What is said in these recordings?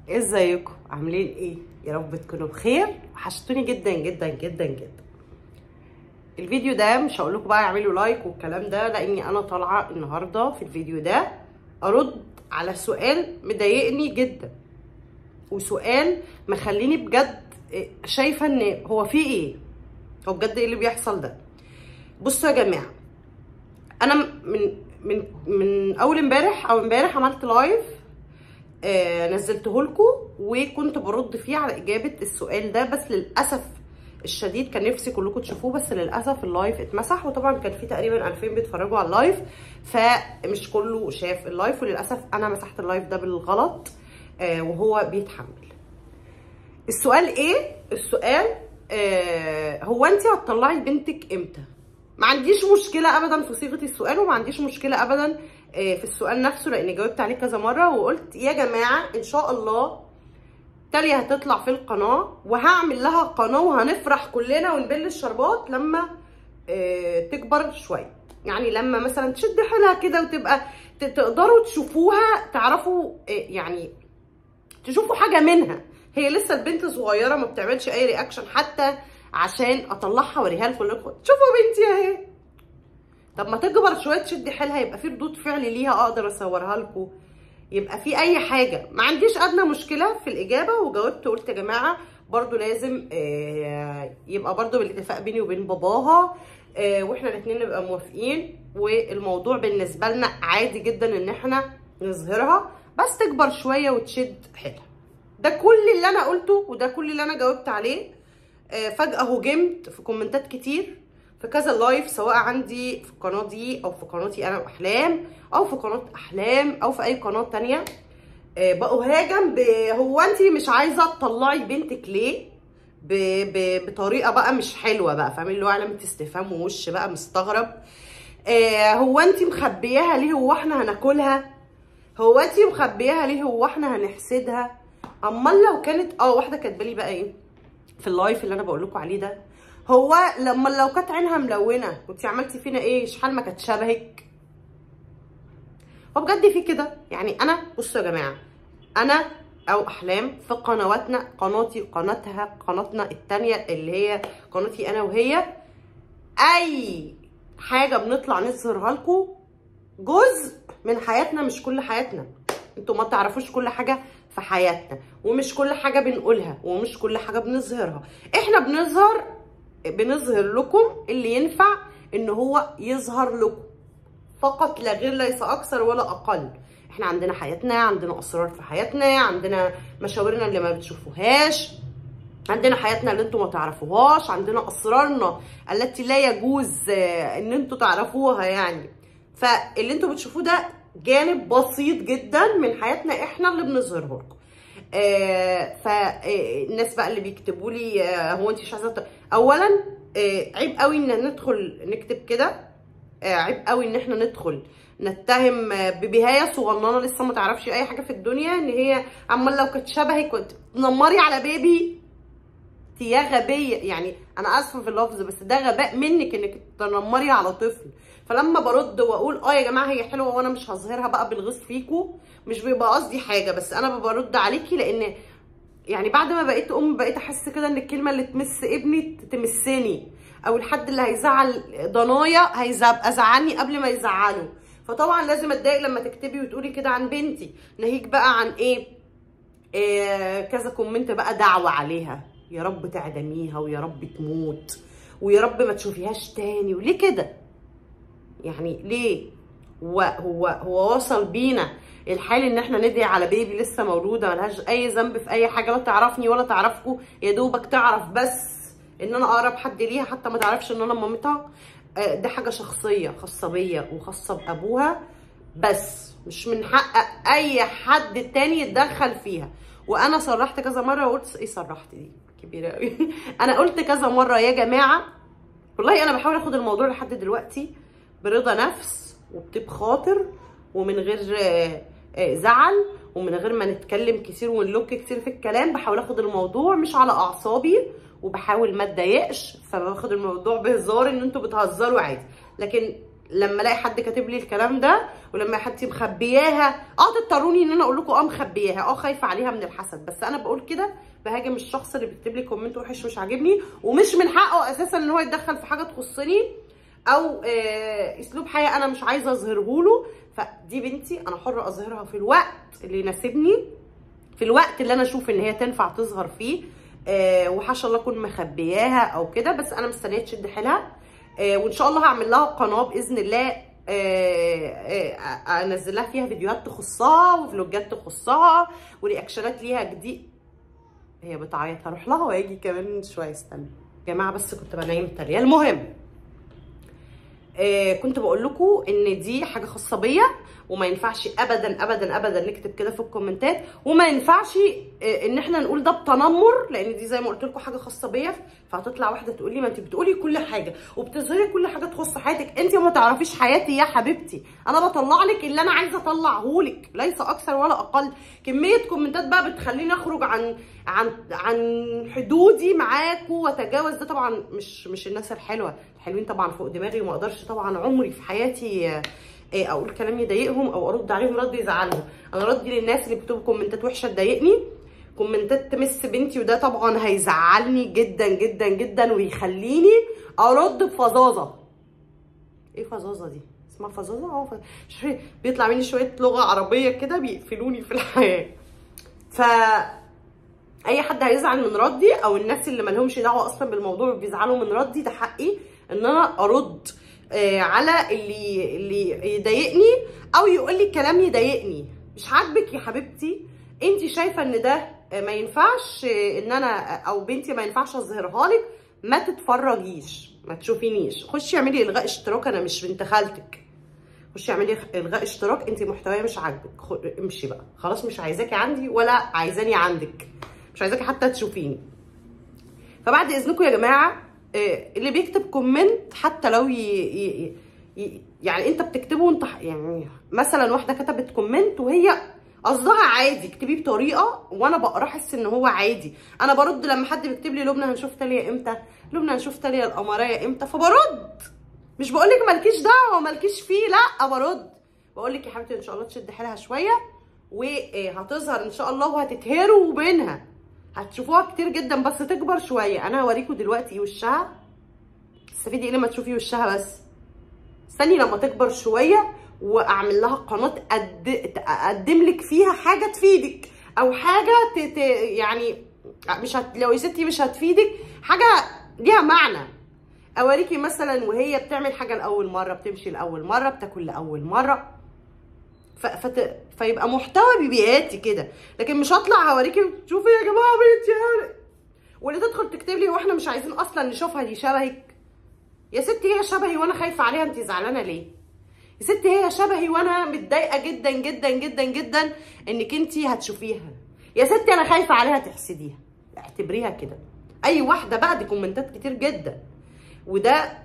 ازيكم عاملين ايه يا رب تكونوا بخير وحشتوني جدا جدا جدا جدا الفيديو ده مش هقول لكم بقى اعملوا لايك والكلام ده لاني انا طالعه النهارده في الفيديو ده ارد على سؤال مضايقني جدا وسؤال مخليني بجد شايفه ان هو في ايه هو بجد ايه اللي بيحصل ده بصوا يا جماعه انا من من من اول امبارح او امبارح عملت لايف آه نزلته لكم وكنت برد فيه على اجابه السؤال ده بس للاسف الشديد كان نفسي كلكم تشوفوه بس للاسف اللايف اتمسح وطبعا كان في تقريبا 2000 بيتفرجوا على اللايف فمش كله شاف اللايف وللاسف انا مسحت اللايف ده بالغلط آه وهو بيتحمل السؤال ايه السؤال آه هو انت هتطلعي بنتك امتى ما عنديش مشكله ابدا في صيغه السؤال وما عنديش مشكله ابدا في السؤال نفسه لاني جاوبت عليه كذا مره وقلت يا جماعه ان شاء الله تالية هتطلع في القناه وهعمل لها قناه وهنفرح كلنا ونبل الشربات لما تكبر شويه يعني لما مثلا تشد حيلها كده وتبقى تقدروا تشوفوها تعرفوا يعني تشوفوا حاجه منها هي لسه البنت صغيره ما بتعملش اي رياكشن حتى عشان اطلعها اوريها لكم شوفوا بنتي اهي طب ما تكبر شويه تشد حيلها يبقى في ردود فعل ليها اقدر اصورها لكم يبقى في اي حاجه ما عنديش ادنى مشكله في الاجابه وجاوبت وقلت يا جماعه برضو لازم يبقى برضو بالاتفاق بيني وبين باباها واحنا الاثنين نبقى موافقين والموضوع بالنسبه لنا عادي جدا ان احنا نظهرها بس تكبر شويه وتشد حيلها ده كل اللي انا قلته وده كل اللي انا جاوبت عليه فجاه هجمت في كومنتات كتير في كذا لايف سواء عندي في القناه دي او في قناتي انا واحلام او في قناه احلام او في اي قناه تانية بقوا هاجم هو انت مش عايزه تطلعي بنتك ليه ب... ب... بطريقه بقى مش حلوه بقى فاهمين اللي هو علامه استفهام ووش بقى مستغرب آه هو انت مخبياها ليه هو احنا هناكلها هو انت مخبياها ليه هو احنا هنحسدها امال لو كانت اه واحده كاتبه لي بقى ايه في اللايف اللي انا بقول لكم عليه ده هو لما لو كانت عينها ملونه كنت عملتي فينا ايه شحال ما كانت شبهك هو بجد في كده يعني انا بصوا يا جماعه انا او احلام في قنواتنا قناتي قناتها قناتنا التانية اللي هي قناتي انا وهي اي حاجه بنطلع نظهرها لكم جزء من حياتنا مش كل حياتنا انتوا ما تعرفوش كل حاجه في حياتنا ومش كل حاجه بنقولها ومش كل حاجه بنظهرها احنا بنظهر بنظهر لكم اللي ينفع ان هو يظهر لكم فقط لا غير ليس اكثر ولا اقل احنا عندنا حياتنا عندنا اسرار في حياتنا عندنا مشاورنا اللي ما بتشوفوهاش عندنا حياتنا اللي انتوا ما تعرفوهاش عندنا اسرارنا التي لا يجوز ان انتوا تعرفوها يعني فاللي انتوا بتشوفوه ده جانب بسيط جدا من حياتنا احنا اللي بنظهره لكم آه فالناس بقى اللي بيكتبوا لي آه هو انت مش عايزه اولا آه عيب قوي ان ندخل نكتب كده آه عيب قوي ان احنا ندخل نتهم ببهايه صغننه لسه ما تعرفش اي حاجه في الدنيا ان هي عمال لو كانت شبهي كنت تنمري على بيبي يا غبيه يعني انا اسفه في اللفظ بس ده غباء منك انك تنمري على طفل فلما برد واقول اه يا جماعه هي حلوه وانا مش هظهرها بقى بالغيظ فيكم مش بيبقى قصدي حاجه بس انا برد عليكي لان يعني بعد ما بقيت ام بقيت احس كده ان الكلمه اللي تمس ابني تمسني او الحد اللي هيزعل ضنايا هيزعلني قبل ما يزعله فطبعا لازم اتضايق لما تكتبي وتقولي كده عن بنتي ناهيك بقى عن ايه, إيه كذا كومنت بقى دعوه عليها يا رب تعدميها ويا رب تموت ويا رب ما تشوفيهاش تاني وليه كده يعني ليه هو هو هو وصل بينا الحال ان احنا ندعي على بيبي لسه مولوده ملهاش اي ذنب في اي حاجه لا تعرفني ولا تعرفكوا يا دوبك تعرف بس ان انا اقرب حد ليها حتى ما تعرفش ان انا مامتها آه دي حاجه شخصيه خاصه بيا وخاصه بابوها بس مش من حق اي حد تاني يتدخل فيها وانا صرحت كذا مره وقلت ايه صرحت دي كبيره قوي انا قلت كذا مره يا جماعه والله انا بحاول اخد الموضوع لحد دلوقتي برضا نفس وبطيب خاطر ومن غير زعل ومن غير ما نتكلم كتير ونلوك كتير في الكلام بحاول اخد الموضوع مش على اعصابي وبحاول ما اتضايقش فباخد الموضوع بهزار ان انتوا بتهزروا عادي لكن لما الاقي حد كاتب لي الكلام ده ولما حد مخبياها اه تضطروني ان انا اقول لكم اه مخبياها اه خايفه عليها من الحسد بس انا بقول كده بهاجم الشخص اللي بيكتب لي كومنت وحش مش عاجبني ومش من حقه اساسا ان هو يتدخل في حاجه تخصني او آه اسلوب حياه انا مش عايزه اظهره له فدي بنتي انا حره اظهرها في الوقت اللي يناسبني في الوقت اللي انا اشوف ان هي تنفع تظهر فيه آه وحاشا الله اكون مخبياها او كده بس انا مستنيه تشد حيلها آه وان شاء الله هعمل لها قناه باذن الله آه آه انزل لها فيها فيديوهات تخصها وفلوجات تخصها ورياكشنات ليها جديد هي بتعيط هروح لها واجي كمان شويه استنى يا جماعه بس كنت بنيم تانية المهم آه كنت بقول لكم ان دي حاجه خاصه بيا وما ينفعش ابدا ابدا ابدا نكتب كده في الكومنتات وما ينفعش آه ان احنا نقول ده بتنمر لان دي زي ما قلت لكم حاجه خاصه بيا فهتطلع واحده تقول لي ما انت بتقولي كل حاجه وبتظهري كل حاجه تخص حياتك انت ما تعرفيش حياتي يا حبيبتي انا بطلع لك اللي انا عايزه اطلعه لك ليس اكثر ولا اقل كميه كومنتات بقى بتخليني اخرج عن عن عن حدودي معاكم واتجاوز ده طبعا مش مش الناس الحلوه الحلوين طبعا فوق دماغي وما اقدرش طبعا عمري في حياتي ايه اقول كلام يضايقهم او ارد عليهم رد يزعلهم انا ردي للناس اللي بيكتبوا كومنتات وحشه تضايقني كومنتات تمس بنتي وده طبعا هيزعلني جدا جدا جدا ويخليني ارد بفظاظه ايه فظاظه دي اسمها فظاظه اه ف... بيطلع مني شويه لغه عربيه كده بيقفلوني في الحياه ف اي حد هيزعل من ردي او الناس اللي مالهمش دعوه اصلا بالموضوع بيزعلوا من ردي ده حقي ان انا ارد آه على اللي اللي يضايقني او يقول لي كلام يضايقني مش عاجبك يا حبيبتي انت شايفه ان ده ما ينفعش ان انا او بنتي ما ينفعش اظهرها لك ما تتفرجيش ما تشوفينيش خشي اعملي الغاء اشتراك انا مش بنت خالتك خشي اعملي الغاء اشتراك انت محتوايا مش عاجبك امشي بقى خلاص مش عايزاكي عندي ولا عايزاني عندك مش عايزاكي حتى تشوفيني فبعد اذنكم يا جماعه اللي بيكتب كومنت حتى لو ي... ي... ي... يعني انت بتكتبه وانت يعني مثلا واحده كتبت كومنت وهي قصدها عادي اكتبيه بطريقه وانا بقرا احس ان هو عادي انا برد لما حد بيكتب لي لبنى هنشوف تاليه امتى لبنى هنشوف تاليه القمريه امتى فبرد مش بقول لك مالكيش دعوه مالكيش فيه لا برد بقول لك يا حبيبتي ان شاء الله تشد حيلها شويه وهتظهر ان شاء الله وهتتهروا منها هتشوفوها كتير جدا بس تكبر شويه انا هوريكم دلوقتي وشها تستفيدي ايه لما تشوفي وشها بس استني لما تكبر شويه واعمل لها قناه أد... اقدم لك فيها حاجه تفيدك او حاجه ت... ت... يعني مش هت... لو يا ستي مش هتفيدك حاجه ليها معنى اوريكي مثلا وهي بتعمل حاجه لاول مره بتمشي لاول مره بتاكل لاول مره ف... فت... فيبقى محتوى بيبياتي كده لكن مش هطلع هوريكي شوفي يا جماعه بنتي واللي تدخل تكتب لي واحنا مش عايزين اصلا نشوفها دي شبهك يا ستي هي شبهي وانا خايفه عليها انت زعلانه ليه يا ستي هي شبهي وانا متضايقه جدا جدا جدا جدا انك انت هتشوفيها يا ستي انا خايفه عليها تحسديها اعتبريها كده اي واحده بعد كومنتات كتير جدا وده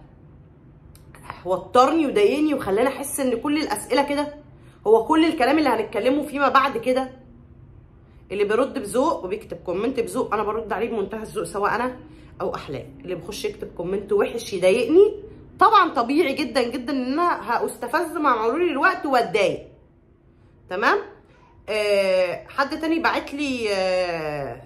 وترني وضايقني وخلاني احس ان كل الاسئله كده هو كل الكلام اللي هنتكلمه فيما بعد كده اللي بيرد بذوق وبيكتب كومنت بذوق انا برد عليه بمنتهى الذوق سواء انا او احلام اللي بيخش يكتب كومنت وحش يضايقني طبعا طبيعي جدا جدا ان انا هستفز مع مرور الوقت واتضايق تمام آه حد تاني بعت لي آه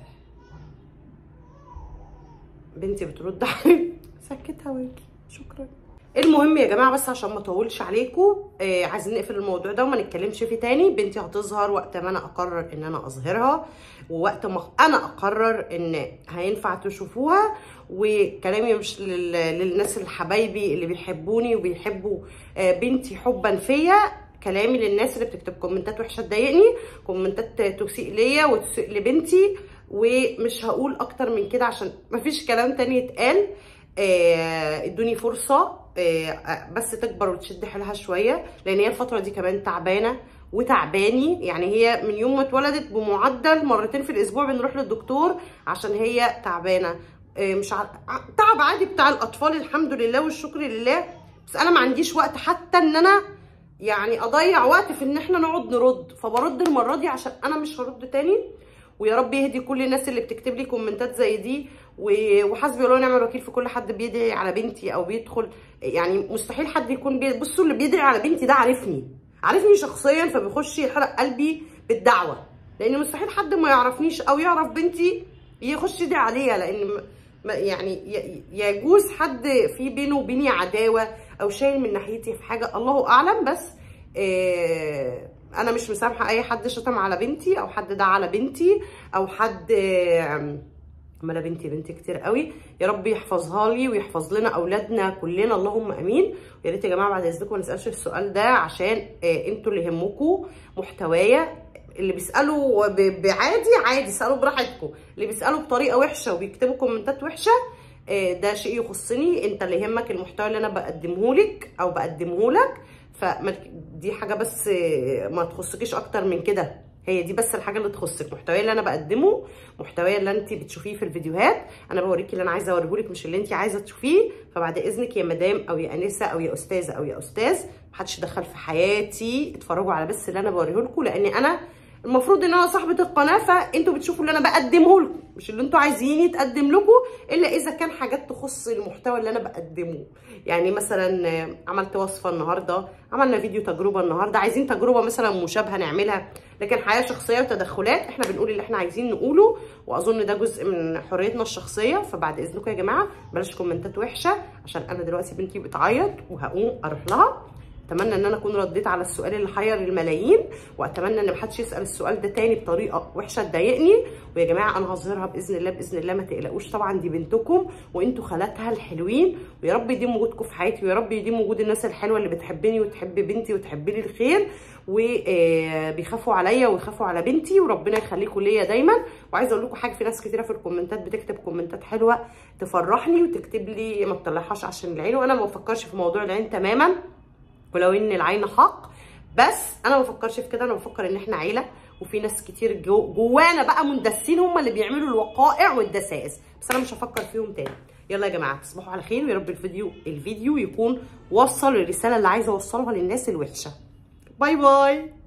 بنتي بترد علي سكتها واجي شكرا المهم يا جماعه بس عشان ما اطولش عليكم آه عايزين نقفل الموضوع ده وما نتكلمش فيه تاني بنتي هتظهر وقت ما انا اقرر ان انا اظهرها ووقت ما انا اقرر ان هينفع تشوفوها وكلامي مش لل... للناس الحبايبي اللي بيحبوني وبيحبوا آه بنتي حبا فيا كلامي للناس اللي بتكتب كومنتات وحشه تضايقني كومنتات تسيء ليا وتسيء لبنتي ومش هقول اكتر من كده عشان مفيش كلام تاني يتقال آه ادوني فرصه آه بس تكبر وتشد حيلها شويه لان هي الفتره دي كمان تعبانه وتعباني يعني هي من يوم ما اتولدت بمعدل مرتين في الاسبوع بنروح للدكتور عشان هي تعبانه آه مش ع... تعب عادي بتاع الاطفال الحمد لله والشكر لله بس انا ما عنديش وقت حتى ان انا يعني اضيع وقت في ان احنا نقعد نرد فبرد المره دي عشان انا مش هرد تاني ويا رب يهدي كل الناس اللي بتكتب لي كومنتات زي دي وحسبي الله ونعم الوكيل في كل حد بيدعي على بنتي او بيدخل يعني مستحيل حد يكون بي... بصوا اللي بيدعي على بنتي ده عارفني عارفني شخصيا فبيخش يحرق قلبي بالدعوه لان مستحيل حد ما يعرفنيش او يعرف بنتي يخش يدعي عليها لان يعني يجوز حد في بينه وبيني عداوه او شايل من ناحيتي في حاجه الله اعلم بس إيه انا مش مسامحه اي حد شتم على بنتي او حد دعا على بنتي او حد امال بنتي بنتي كتير قوي يا رب يحفظها لي ويحفظ لنا اولادنا كلنا اللهم امين ويا ريت يا جماعه بعد اذنكم ما نسالش السؤال ده عشان انتوا اللي يهمكم محتوايا اللي بيسالوا بعادي عادي اسالوا براحتكم اللي بيسالوا بطريقه وحشه وبيكتبوا كومنتات وحشه ده شيء يخصني انت اللي يهمك المحتوى اللي انا بقدمه لك او بقدمه لك فدي حاجه بس ما تخصكيش اكتر من كده هي دي بس الحاجه اللي تخصك محتوى اللي انا بقدمه محتوى اللي انت بتشوفيه في الفيديوهات انا بوريكي اللي انا عايزه اوريهولك مش اللي انت عايزه تشوفيه فبعد اذنك يا مدام او يا انسه او يا استاذه او يا استاذ محدش دخل في حياتي اتفرجوا على بس اللي انا بوريه لكم لان انا المفروض ان انا صاحبه القناه فانتوا بتشوفوا اللي انا بقدمه لكم مش اللي انتوا عايزين يتقدم لكم الا اذا كان حاجات تخص المحتوى اللي انا بقدمه يعني مثلا عملت وصفه النهارده عملنا فيديو تجربه النهارده عايزين تجربه مثلا مشابهه نعملها لكن حياه شخصيه وتدخلات احنا بنقول اللي احنا عايزين نقوله واظن ده جزء من حريتنا الشخصيه فبعد اذنكم يا جماعه بلاش كومنتات وحشه عشان انا دلوقتي بنتي بتعيط وهقوم اروح لها اتمنى ان انا اكون رديت على السؤال اللي حير الملايين واتمنى ان محدش يسال السؤال ده تاني بطريقه وحشه تضايقني ويا جماعه انا هظهرها باذن الله باذن الله ما تقلقوش طبعا دي بنتكم وانتوا خالاتها الحلوين ويا رب يديم وجودكم في حياتي ويا رب يديم وجود الناس الحلوه اللي بتحبني وتحب بنتي وتحب لي الخير وبيخافوا عليا ويخافوا على بنتي وربنا يخليكم ليا دايما وعايزه اقول لكم حاجه في ناس كتيره في الكومنتات بتكتب كومنتات حلوه تفرحني وتكتب لي ما تطلعهاش عشان العين وانا ما بفكرش في موضوع العين تماما ولو ان العين حق بس انا ما بفكرش في كده انا بفكر ان احنا عيله وفي ناس كتير جو جوانا بقى مندسين هم اللي بيعملوا الوقائع والدسائس بس انا مش هفكر فيهم تاني يلا يا جماعه تصبحوا على خير ويا رب الفيديو الفيديو يكون وصل الرساله اللي عايزه اوصلها للناس الوحشه باي باي